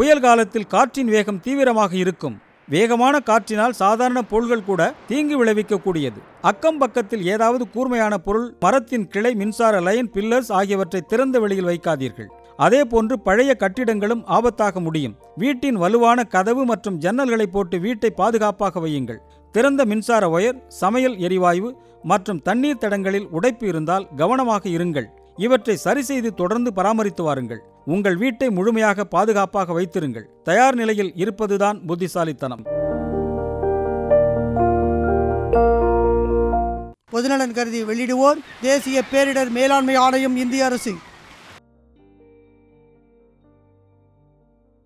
புயல் காலத்தில் காற்றின் வேகம் தீவிரமாக இருக்கும் வேகமான காற்றினால் சாதாரண பொருள்கள் கூட தீங்கு விளைவிக்கக்கூடியது அக்கம் பக்கத்தில் ஏதாவது கூர்மையான பொருள் மரத்தின் கிளை மின்சார லைன் பில்லர்ஸ் ஆகியவற்றை திறந்த வெளியில் வைக்காதீர்கள் அதேபோன்று பழைய கட்டிடங்களும் ஆபத்தாக முடியும் வீட்டின் வலுவான கதவு மற்றும் ஜன்னல்களை போட்டு வீட்டை பாதுகாப்பாக வையுங்கள் திறந்த மின்சார ஒயர் சமையல் எரிவாயு மற்றும் தண்ணீர் தடங்களில் உடைப்பு இருந்தால் கவனமாக இருங்கள் இவற்றை சரி செய்து தொடர்ந்து பராமரித்து வாருங்கள் உங்கள் வீட்டை முழுமையாக பாதுகாப்பாக வைத்திருங்கள் தயார் நிலையில் இருப்பதுதான் புத்திசாலித்தனம் பொதுநலன் கருதி வெளியிடுவோர் தேசிய பேரிடர் மேலாண்மை ஆணையம் இந்திய அரசு